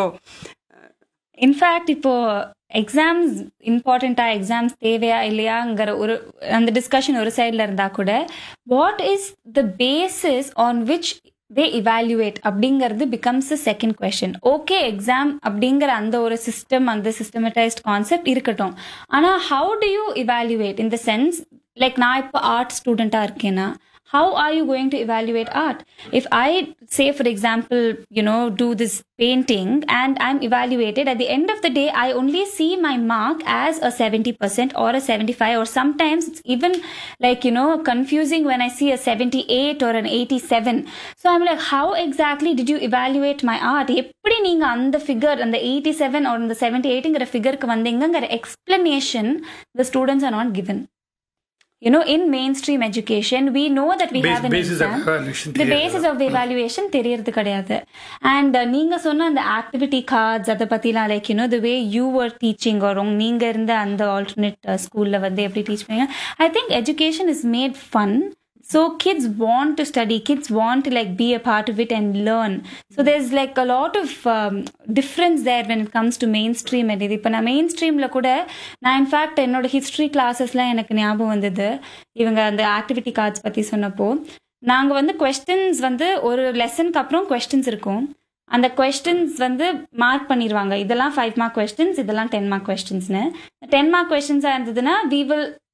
in fact இப்போ exams இம்பார்ட்டண்ட்டா exams தேவையா இல்லையாங்கிற ஒரு அந்த discussion ஒரு சைடில் இருந்தால் கூட what is the basis on which they evaluate அப்படிங்கிறது becomes a second question okay exam அப்படிங்கிற அந்த ஒரு சிஸ்டம் அந்த சிஸ்டமடைஸ்ட் கான்செப்ட் இருக்கட்டும் ஆனால் ஹவு டு யூ இவாலுவேட் இந்த சென்ஸ் லைக் நான் இப்போ ஆர்ட் ஸ்டூடெண்ட்டாக இருக்கேன்னா how are you going to evaluate art if i say for example you know do this painting and i'm evaluated at the end of the day i only see my mark as a 70% or a 75 or sometimes it's even like you know confusing when i see a 78 or an 87 so i'm like how exactly did you evaluate my art எப்படி நீங்க அந்த figure அந்த eighty seven ஒரு அந்த seventy எயிட்டுங்கிற ஃபிகருக்கு வந்தீங்கிற explanation the students are not given you know in mainstream education we know that we Bas- have an basis of exam evaluation the தெரியாது. basis of evaluation தெரியறது கிடையாது and uh, நீங்க சொன்ன அந்த ஆக்டிவிட்டி கார்ட்ஸ் அதை பத்திலாம் like you know the way you were teaching or உங்க- நீங்க இருந்த அந்த ஆல்டர்னேட் ஸ்கூல்ல வந்து எப்படி டீச் பண்ணீங்க I think education is made fun so kids want to study kids want to like be a part of it and learn so there's like a lot of um, difference there when it comes to mainstream and இது இப்போ நான் main ஸ்ட்ரீமில் கூட நான் in fact என்னோட history கிளாஸஸ்லாம் எனக்கு ஞாபகம் வந்தது இவங்க அந்த ஆக்டிவிட்டி கார்ட்ஸ் பற்றி சொன்னப்போ நாங்கள் வந்து கொஸ்டின்ஸ் வந்து ஒரு லெசனுக்கு அப்புறம் கொஸ்டின்ஸ் இருக்கும் அந்த கொஸ்டின்ஸ் வந்து மார்க் பண்ணிடுவாங்க இதெல்லாம் ஃபைவ் மார்க் கொஸ்டின்ஸ் இதெல்லாம் டென் மார்க் கொஸ்டின்ஸ்னு டென் மார்க் கொஸ்டின்ஸாக இருந்ததுன்னா we will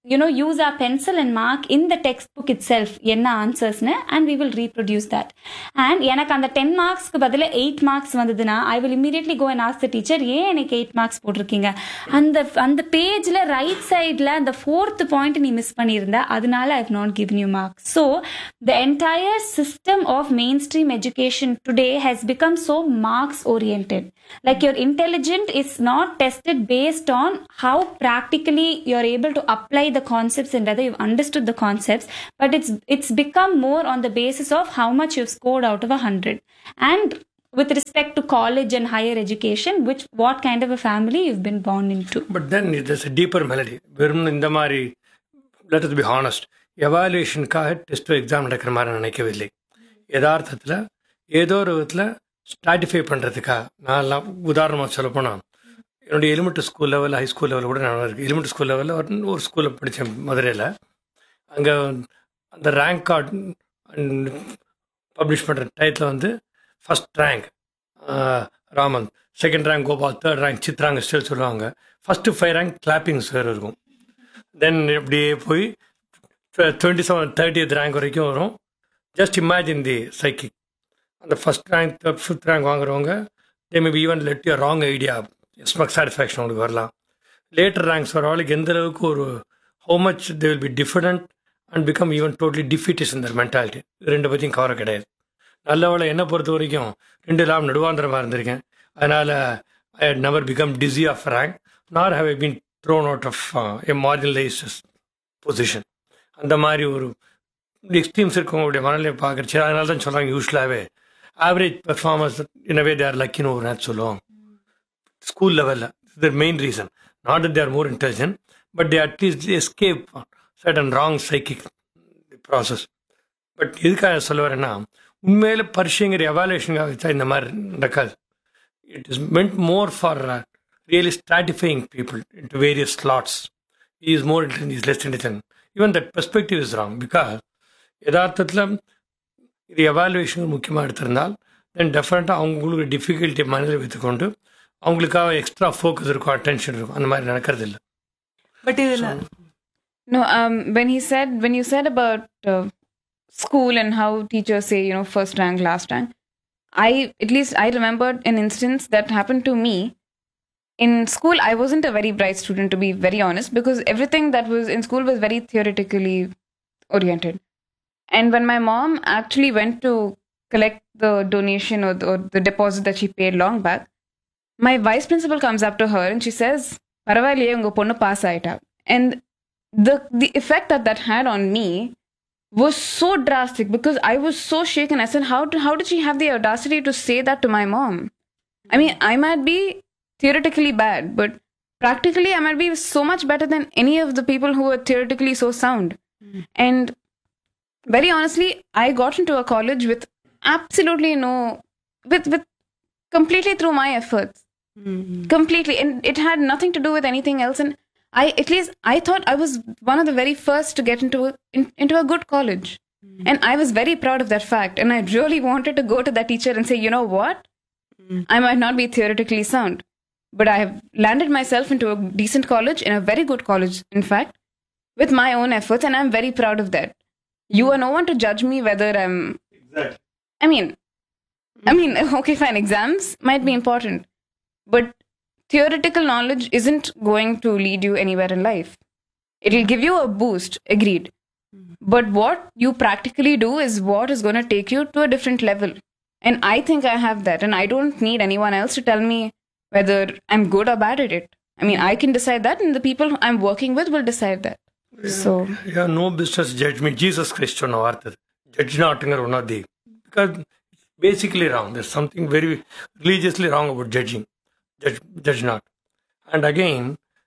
you know use our pencil and mark in the textbook itself என்ன ஆன்சர்ஸ்னு and we will reproduce that and எனக்கு அந்த டென் மார்க்ஸ்க்கு பதிலா எயிட் மார்க்ஸ் வந்ததுன்னா ஐ will immediately go and ask the teacher ஏன் எனக்கு eight marks போட்டிருக்கீங்க அந்த அந்த பேஜ்ல ரைட் சைடில் அந்த ஃபோர்த் பாயிண்ட் நீ மிஸ் பண்ணியிருந்த அதனால I have not given you marks so the entire system of mainstream education today has become so marks oriented like your intelligent is not tested based on how practically you're able to apply the concepts and whether you've understood the concepts but it's it's become more on the basis of how much you've scored out of a hundred and with respect to college and higher education which what kind of a family you've been born into but then it's a deeper melody வெறும் இந்த மாதிரி let us be honest எவாலுவேஷனுக்காக test exam நடக்கிற மாதிரி நினைக்கவில்லை யதார்த்தத்தில் ஏதோ ஒரு விதத்தில் ஸ்ட்ராட்டிஃபை பண்ணுறதுக்காக நான் உதாரணமாக சொல்லப்போனால் என்னுடைய elementary school level high school level கூட நான் இருக்கு எலிமெண்ட்ரி ஸ்கூல் லெவலில் ஒரு ஒரு ஸ்கூலில் படித்தேன் மதுரையில் அங்கே அந்த ரேங்க் கார்டு பப்ளிஷ் பண்ணுற டயத்தில் வந்து first rank Raman second rank Gopal third rank சித்ராங்க ஸ்டில் சொல்லுவாங்க first five rank clapping sir இருக்கும் தென் இப்படியே போய் டுவெண்ட்டி செவன் தேர்ட்டியத் ரேங்க் வரைக்கும் வரும் ஜஸ்ட் இமேஜின் தி சைக்கிக் அந்த ஃபஸ்ட் ரேங்க் ஃபிஃப்த் ரேங்க் வாங்குறவங்க they maybe even let you wrong idea smug satisfaction உங்களுக்கு வரலாம் லேட்டர் ரேங்க்ஸ் வரவங்களுக்கு எந்த அளவுக்கு ஒரு how much they will be different and become even totally defeatist இந்த மென்டாலிட்டி ரெண்டு பற்றியும் கவலை கிடையாது நல்லவளை என்னை பொறுத்த வரைக்கும் ரெண்டு லாம் நடுவாந்திரமாக இருந்திருக்கேன் அதனால் I had never become dizzy of rank nor have I been thrown out of a marginalise position அந்த மாதிரி ஒரு எக்ஸ்ட்ரீம்ஸ் இருக்கவங்களுடைய மனநிலையை பார்க்குறச்சு அதனால தான் சொல்கிறாங்க யூஸ்வலாகவே ஆவரேஜ் பெர்ஃபார்மன்ஸ் இனவே தேர் லக்கின்னு ஒரு நேரத்து சொல்லுவாங்க ஸ்கூல் லெவலில் the main reason not that they're more intelligent but they at least escape certain wrong psychic process but எதுக்காக சொல்ல வரேன்னா உண்மையில பரிசுங்கிற எவாலுவேஷனுக்காக வச்சா இந்த மாதிரி நடக்காது it is meant more for really stratifying people into various slots is more intelligent is less intelligent even that perspective is wrong because யதார்த்தத்தில் இது எவாலுவேஷன் முக்கியமாக எடுத்திருந்தால் தென் டெஃபினட்டாக அவங்களுக்கு டிஃபிகல்ட்டி மனதில் வைத்துக்கொண்டு அவங்களுக்காக எக்ஸ்ட்ரா ஃபோக்கஸ் இருக்கும் அட்டென்ஷன் இருக்கும் அந்த மாதிரி நடக்கிறது இல்லை பட் இதுல No, um, when he said, when you said about uh, school and how teachers say, you know, first rank, last rank, I, at least I remembered an instance that happened to me. In school, I wasn't a very bright student, to be very honest, because everything that was in school was very theoretically oriented. And when my mom actually went to collect the donation or the, or the deposit that she paid long back, my vice principal comes up to her and she says, "பரவாயில்லையே உங்க பொண்ணு pass ஆயிட்டா." And the the effect that that had on me was so drastic because I was so shaken. I said, "How do, how did she have the audacity to say that to my mom?" I mean, I might be theoretically bad, but practically, I might be so much better than any of the people who are theoretically so sound. And very honestly, I got into a college with absolutely no, with with completely through my efforts completely and it had nothing to do with anything else and i at least i thought i was one of the very first to get into a, in, into a good college and i was very proud of that fact and i really wanted to go to that teacher and say you know what i might not be theoretically sound but i have landed myself into a decent college in a very good college in fact with my own efforts and i'm very proud of that you are no one to judge me whether i'm i mean i mean okay fine exams might be important but theoretical knowledge isn't going to lead you anywhere in life. It'll give you a boost, agreed. But what you practically do is what is going to take you to a different level. And I think I have that. And I don't need anyone else to tell me whether I'm good or bad at it. I mean, I can decide that, and the people I'm working with will decide that. So, you have no business judge me. Jesus Christ சொன்ன வார்த்தை judge நாட்டுங்கிற one of the because basically wrong there's something very religiously wrong about judging judge judge not and again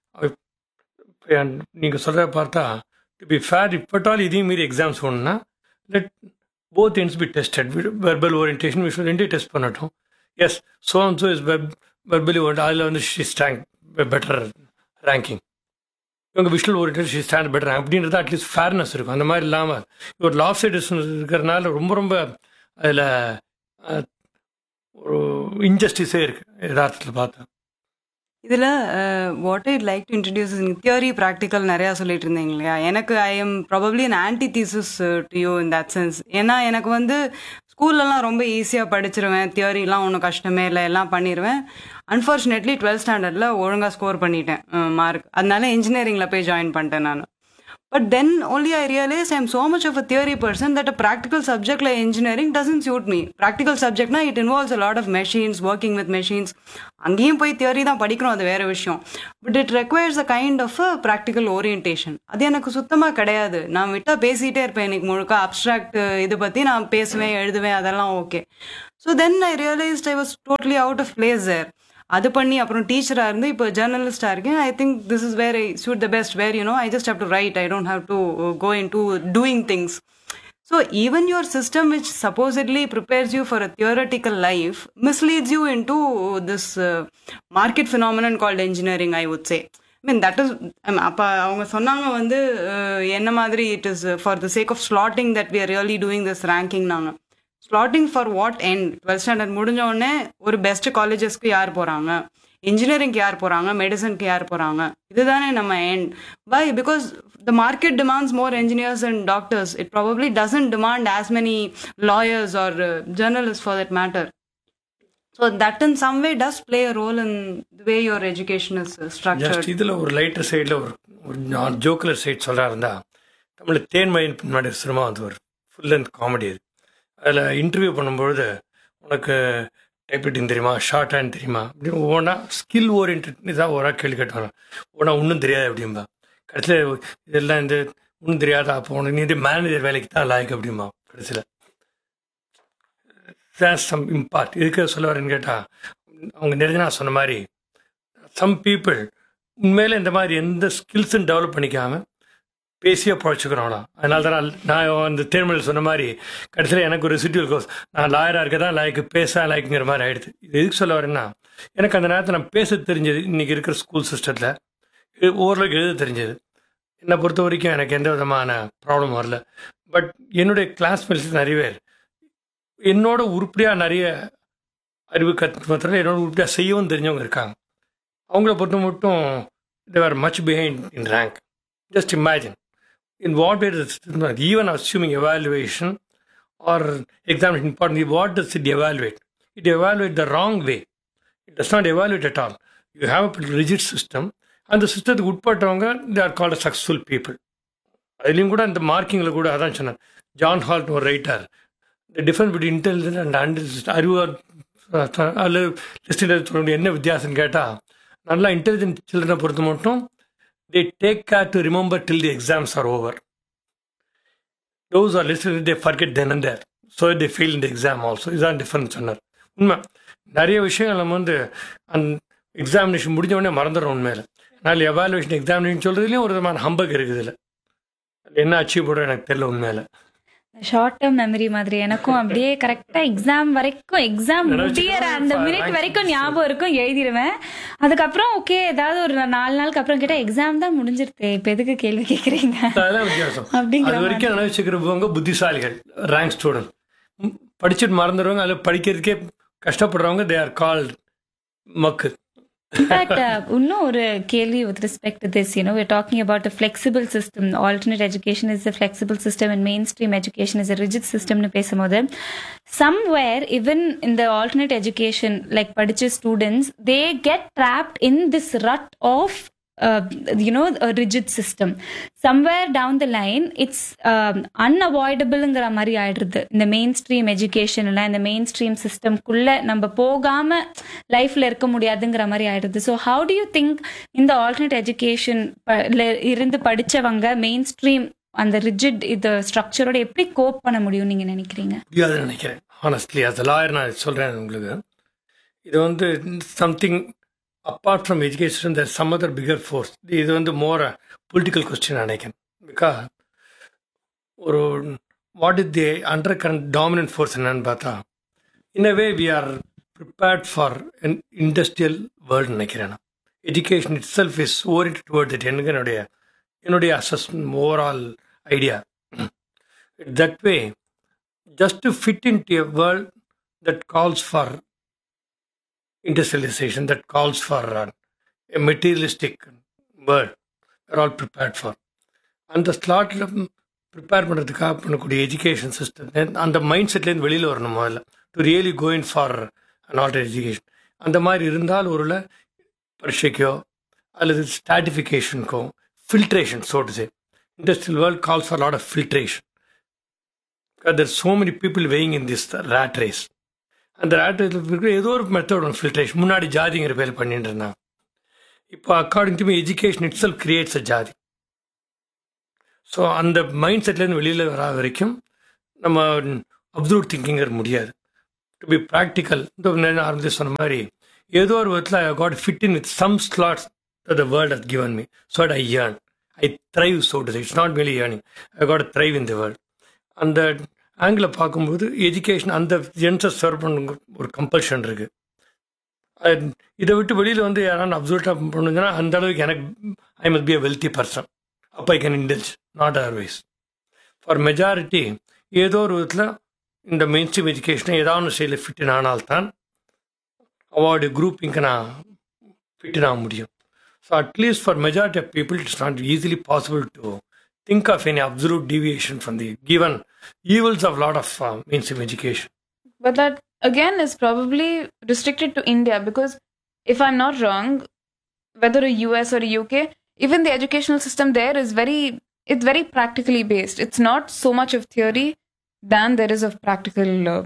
நீங்கள் சொல்கிற பார்த்தா to be fair இப்பட்டால் இதையும் மீறி exams ஒன்றுனா let both ends be tested verbal orientation visual ரெண்டே test பண்ணட்டும் yes so and so is web verbally orient அதில் வந்து ஷி ஸ்டாங் பெட்டர் ரேங்கிங் இவங்க visual orient she stand better அப்படின்றது அட்லீஸ்ட் ஃபேர்னஸ் இருக்கும் அந்த மாதிரி இல்லாமல் ஒரு லாப் சைடஸ் இருக்கிறனால ரொம்ப ரொம்ப அதில் ஒரு இன்ஜஸ்டிஸே இருக்குது யதார்த்தத்தில் பார்த்தா இதில் what I'd like to introduce theory practical நிறையா சொல்லிட்டு இருந்தீங்க இல்லையா எனக்கு I am probably an antithesis to you in that sense ஏன்னா எனக்கு வந்து ஸ்கூல்லலாம் ரொம்ப ஈஸியாக படிச்சிருவேன் தியரிலாம் ஒன்றும் கஷ்டமே இல்லை எல்லாம் பண்ணிடுவேன் அன்ஃபார்ச்சுனேட்லி டுவெல்த் ஸ்டாண்டர்டில் ஒழுங்காக ஸ்கோர் பண்ணிட்டேன் மார்க் அதனால இன்ஜினியரிங்கில் போய் ஜாயின் பண்ணிட்டேன் நான் But then only I realized I'm so much of a theory person that a practical subject like engineering doesn't suit me. Practical subject na it involves a lot of machines, working with machines. அங்கேயும் போய் theory தான் படிக்கிறோம் அது வேற விஷயம் but it requires a kind of a practical orientation அது எனக்கு சுத்தமாக கிடையாது நான் விட்டா பேசிட்டே இருப்பேன் எனக்கு முழுக்க அப்ட்ராக்ட் இது பற்றி நான் பேசுவேன் எழுதுவேன் அதெல்லாம் okay so then I realised I was totally out of place there அது பண்ணி அப்புறம் டீச்சராக இருந்து இப்போ ஜேர்னலிஸ்டாக இருக்கேன் I think this is where I suit the best where you know I just have to write I don't have to go into doing things so even your system which supposedly prepares you for a theoretical life misleads you into this market phenomenon called engineering I would say mean that is அப்போ அவங்க சொன்னாங்க வந்து uh, என்ன மாதிரி it is for the sake of slotting that we are really doing this ranking நாங்கள் slotting for what end twelfth standard முடிஞ்ச உடனே ஒரு பெஸ்ட் காலேஜஸ்க்கு யார் போகிறாங்க இன்ஜினியரிங்க்கு யார் போகிறாங்க மெடிசனுக்கு யார் போகிறாங்க இதுதானே நம்ம end by because the market demands more engineers and doctors it probably doesn't demand as many lawyers or journalist for that matter so that in some way does play a role in the way your education is just structured இதில் ஒரு lighter சைடில் ஒரு ஒரு ஜோக்கலர் side சொல்கிறா இருந்தா தமிழ் தேன்மயின் பின்னாடி cinema வந்து ஒரு ஃபுல் லென்த் காமெடி அது அதில் இன்டர்வியூ பண்ணும்பொழுது உனக்கு டைப்ரைட்டிங் தெரியுமா ஷார்ட் ஹேண்ட் தெரியுமா அப்படின்னு ஒவ்வொன்றா ஸ்கில் ஓரியன்ட் இதான் ஒரு கேள்வி கேட்டாங்க ஒன்றா ஒன்றும் தெரியாது அப்படிம்பா கடைசியில் இதெல்லாம் இந்த ஒன்றும் தெரியாதா அப்போ உனக்கு நீ இது மேனேஜர் வேலைக்கு தான் லாய்க்கு அப்படிம்பா கடைசியில் சம் இம்பார்ட் எதுக்கு சொல்ல வரேன்னு கேட்டால் அவங்க நெருங்கினா சொன்ன மாதிரி சம் பீப்புள் உண்மையில இந்த மாதிரி எந்த ஸ்கில்ஸும் டெவலப் பண்ணிக்காம பேசியே பழச்சுக்கிறோம்னா அதனால தான் நான் நான் அந்த தேர்மொழியில் சொன்ன மாதிரி கடைசியில் எனக்கு ஒரு ரெசிடியூல் கோர்ஸ் நான் லாயராக இருக்க தான் லாய்க்கு பேச லாய்க்குங்கிற மாதிரி ஆயிடுது இது எதுக்கு சொல்ல வரேன்னா எனக்கு அந்த நேரத்தில் நான் பேச தெரிஞ்சது இன்னைக்கு இருக்கிற ஸ்கூல் சிஸ்டத்தில் ஓரளவுக்கு எழுத தெரிஞ்சது என்னை பொறுத்த வரைக்கும் எனக்கு எந்த விதமான ப்ராப்ளம் வரல பட் என்னுடைய கிளாஸ்மேட்ஸ் நிறைய பேர் என்னோட உருப்படியாக நிறைய அறிவு கற்றுக்கிறதுல என்னோட உருப்படியாக செய்யவும் தெரிஞ்சவங்க இருக்காங்க அவங்கள பொறுத்த மட்டும் they're much behind in rank just imagine in what where even assuming evaluation or exam important what does it evaluate it evaluate the wrong way it does not evaluate at all you have a rigid system அந்த சிஸ்டத்துக்கு உட்பட்டவங்க they are called successful people அதுலேயும் கூட அந்த மார்க்கிங்கில் கூட அதான் சொன்னேன் ஜான் ஹால்ட் ஒரு writer the difference between intelligent and unintelligent அறிவு அதில் லிஸ்டில் சொல்ல என்ன வித்தியாசம்னு கேட்டால் நல்லா இன்டெலிஜென்ட் சில்ட்ரனை பொறுத்த மட்டும் they take care to remember till the exams are over those are list they forget then and there so they fail இந்த எக்ஸாம் ஆல்சோ இதுதான் டிஃபரன்ஸ் சொன்னார் உண்மை நிறைய விஷயங்கள் நம்ம வந்து அந்த எக்ஸாமினேஷன் முடிஞ்ச உடனே மறந்துடுறோம் உண்மையில் நாலு எவாலுவேஷன் எக்ஸாமினேஷன் சொல்கிறதுலையும் ஒரு விதமான ஹம்பக் இருக்குது இதில் என்ன அச்சீவ் பண்ணுறோம் எனக்கு தெரியல உண்மையில் ஷார்ட் டேர்ம் மெமரி மாதிரி எனக்கும் அப்படியே கரெக்டா எக்ஸாம் வரைக்கும் எக்ஸாம் முடியற அந்த மினிட் வரைக்கும் ஞாபகம் இருக்கும் எழுதிடுவேன் அதுக்கப்புறம் ஓகே ஏதாவது ஒரு நாலு நாளுக்கு அப்புறம் கேட்டா எக்ஸாம் தான் முடிஞ்சிருது இப்ப எதுக்கு கேள்வி கேக்குறீங்க அதெல்லாம் வித்தியாசம் அப்படிங்கிற அது வரைக்கும் நினைச்சுக்கிறவங்க புத்திசாலிகள் ரேங்க் ஸ்டூடெண்ட் படிச்சுட்டு மறந்துடுவாங்க அதில் படிக்கிறதுக்கே கஷ்டப்படுறவங்க தே ஆர் கால்ட் மக்கு இன்ஃபேக்ட் இன்னும் ஒரு கேள்வி with respect to this you know we're talking about a flexible system alternate education is a flexible system and mainstream education is a rigid system னு பேசும்போது somewhere even in the alternate education like படிச்ச students they get trapped in this rut of uh, you know a rigid system somewhere down the line it's um, unavoidableங்கிற மாதிரி ஆயிடுறது இந்த main stream எஜுகேஷன்ல இந்த main stream சிஸ்டம்குள்ள நம்ம போகாம லைஃப்ல இருக்க முடியாதுங்கிற மாதிரி ஆயிடுது so how do you think இந்த ஆல்டர்னேட் எஜுகேஷன் இருந்து படிச்சவங்க மெயின் ஸ்ட்ரீம் அந்த ரிஜிட் இது ஸ்ட்ரக்சரோட எப்படி கோப் பண்ண முடியும் நீங்க நினைக்கிறீங்க முடியாதுன்னு நினைக்கிறேன் ஹானஸ்ட்லி as a lawyer நான் சொல்கிறேன் உங்களுக்கு இது வந்து something apart from education there some other bigger force இது வந்து மோர் பொலிட்டிக்கல் கொஸ்டின் நினைக்கிறேன் பிகாஸ் ஒரு what is the undercurrent dominant force என்னன்னு பார்த்தா in way we are prepared for an industrial world நினைக்கிறேன் நான் education itself is orient toward it எனக்கு என்னுடைய என்னுடைய assessment overall idea that way just to fit into a world that calls for industrialization, that calls for uh, a materialistic world we're all prepared for அந்த ஸ்லாட்டில் prepare பண்ணுறதுக்காக பண்ணக்கூடிய education system அந்த mind செட்லேருந்து வெளியில் வரணும் முதல்ல to really going for an alter education அந்த மாதிரி இருந்தால் ஒரு பரீட்சைக்கோ அல்லது ஸ்டாட்டிஃபிகேஷனுக்கோ ஃபில்ட்ரேஷன் சோட்டு industrial world calls for lot of filtration there so many people vying in this rat race அந்த ரேட் ரேஸில் இருக்கிற ஏதோ ஒரு மெத்தட் ஒன்று ஃபில்ட்ரேஷன் முன்னாடி ஜாதிங்கிற பேர் பண்ணிட்டு இருந்தாங்க இப்போ according to me education itself creates a ஜாதி ஸோ அந்த மைண்ட் செட்லேருந்து வெளியில் வரா வரைக்கும் நம்ம அப்சர்வ் திங்கிங்கிற முடியாது டு பி ப்ராக்டிக்கல் இந்த ஆரம்பி சொன்ன மாதிரி ஏதோ ஒரு விதத்தில் I got fit in with some slots the world has given me so I earn I thrive so to it's not really earning I got thrive in the world அந்த ஆங்கிளை பார்க்கும்போது எஜுகேஷன் அந்த ஜென்ஸை சர்வ் பண்ண ஒரு compulsion இருக்குது இதை விட்டு வெளியில் வந்து யாராவது அப்சர்வ் பண்ணுங்கன்னா அந்த அளவுக்கு எனக்கு I must be a wealthy person அப்போ I can indulge not otherwise for majority ஏதோ ஒரு விதத்தில் இந்த மெயின் ஸ்ட்ரீம் எஜுகேஷனை ஏதாவது ஒன்று செயலில் ஃபிட்டின் ஆனால்தான் அவார்டு குரூப்பிங்க்கு நான் ஃபிட்டின் ஆக முடியும் so at least for majority of people it's not easily possible to think of any absolute deviation from the given evils of lot of uh, mainstream education. But that again is probably restricted to India because if I'm not wrong, whether a US or a UK, even the educational system there is very it's very practically based. It's not so much of theory than there is of practical uh,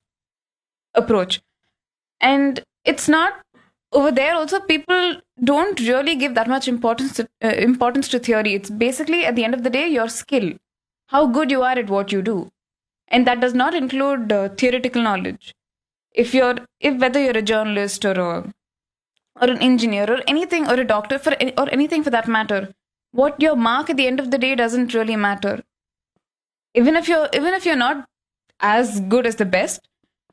approach, and it's not over there. Also, people don't really give that much importance to, uh, importance to theory. It's basically at the end of the day your skill, how good you are at what you do and that does not include uh, theoretical knowledge if you're if whether you're a journalist or a or an engineer or anything or a doctor for any, or anything for that matter what your mark at the end of the day doesn't really matter even if you're even if you're not as good as the best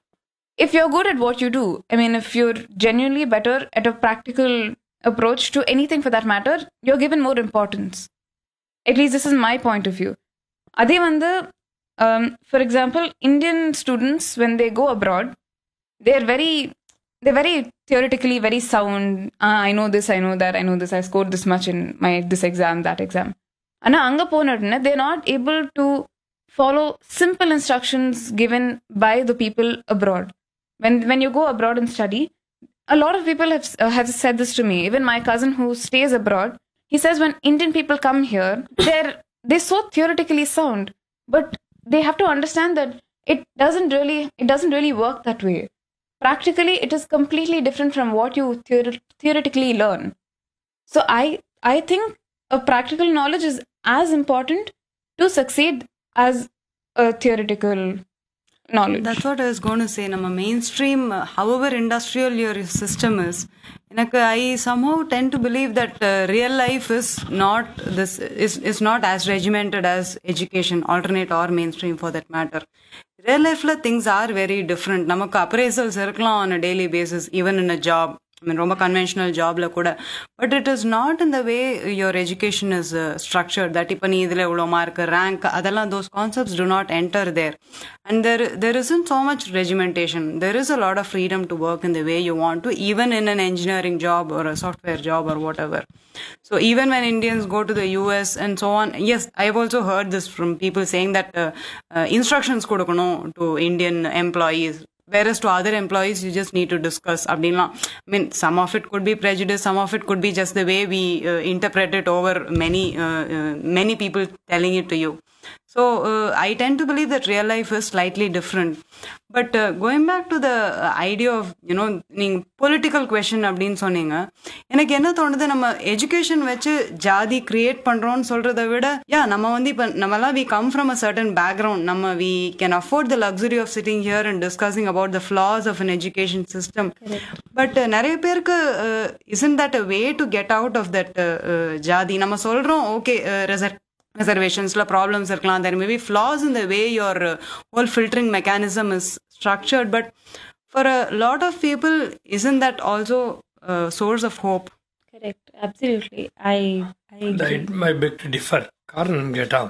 if you're good at what you do i mean if you're genuinely better at a practical approach to anything for that matter you're given more importance at least this is my point of view அதே வந்து um, for example indian students when they go abroad they're very they're very theoretically very sound ah, i know this i know that i know this i scored this much in my this exam that exam ஆனா அங்க போன உடனே they're not able to follow simple instructions given by the people abroad when when you go abroad and study a lot of people have uh, have said this to me even my cousin who stays abroad he says when indian people come here they're they're so theoretically sound but they have to understand that it doesn't really it doesn't really work that way practically it is completely different from what you theor- theoretically learn so i i think a practical knowledge is as important to succeed as a theoretical knowledge That's what I was going to say. நம்ம mainstream, uh, however industrial your system is, எனக்கு I somehow tend to believe that uh, real life is not this is is not as regimented as education, alternate or mainstream for that matter. Real life ல things are very different. நமக்கு appraisals இருக்கலாம் on a daily basis, even in a job. I mean, ரொம்ப conventional ஜாப்ல கூட but it is not in the way your education is structure that இப்போ நீ இதில் இவ்வளோ மார்க் ரேங்க் அதெல்லாம் those concepts to not enter there and there there is in so much regimentation there is a lot of freedom to work in the way you want to even in an engineering job or a software job or whatever. So even when Indians go to the US and so on, yes, I've also heard this from people saying that uh, uh, instructions கொடுக்கணும் to Indian employees. Whereas to other employees, you just need to discuss. அப்படின்லாம் I mean, some of it could be prejudice, some of it could be just the way we uh, interpret it over many, uh, uh, many people telling it to you. So uh, I tend to believe that real life is slightly different. But uh, going back to the uh, idea of, you know, நீங்க political question அப்படின்னு சொன்னீங்க எனக்கு என்ன தோணுது நம்ம education வச்சு ஜாதி create பண்றோம்னு சொல்றதை விட யா நம்ம வந்து இப்போ நம்மலாம் we come from a certain background நம்ம we can afford the luxury of sitting here and discussing about the flaws of an education system but நிறைய பேருக்கு isn't that a way to get out of that ஜாதி நம்ம சொல்றோம் okay ரெசர்ட் reservationsல problems இருக்கலாம் there may be flaws in the way your uh, whole filtering mechanism is structured but for a lot of people isn't that also a source of hope Correct. Absolutely. I I agree. I might beg to differ. காரணம் கேட்டால்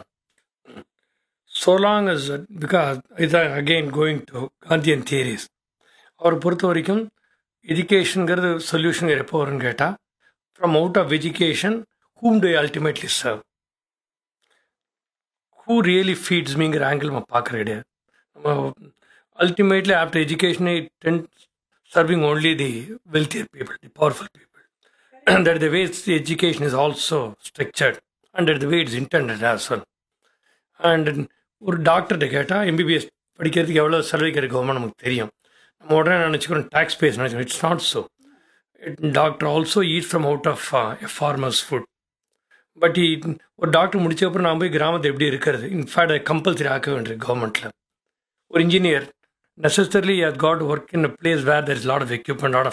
so long as because இது again going to Gandhian theories அவரை பொறுத்த வரைக்கும் எஜுகேஷனுங்கிறது solution எப்போ வரும்னு கேட்டால் from out of education, whom do I ultimately serve? Who really feeds meங்கிற ஆங்கிள் நம்ம பார்க்குற கிடையாது நம்ம ultimately after education then serving only the wealthier people the powerful people that the way the education is also structured and the way it's intended as well and ஒரு டாக்டர்கிட்ட கேட்டால் MBBS படிக்கிறதுக்கு எவ்வளோ செலவழிக்கிற கவர்மெண்ட் நமக்கு தெரியும் நம்ம உடனே நினச்சிக்கிறோம் டேக்ஸ் பேஸ் நினச்சிக்கிறோம் it's not so doctor also eat from out of a farmer's food but ஒரு டாக்டர் முடிச்ச அப்புறம் நான் போய் கிராமத்தை எப்படி இருக்கிறது இன்ஃபேக்ட் அதை கம்பல்சரி ஆக்க வேண்டியது கவர்மெண்ட்டில் ஒரு engineer necessarily has got to work in a place where there is a lot of equipment, lot of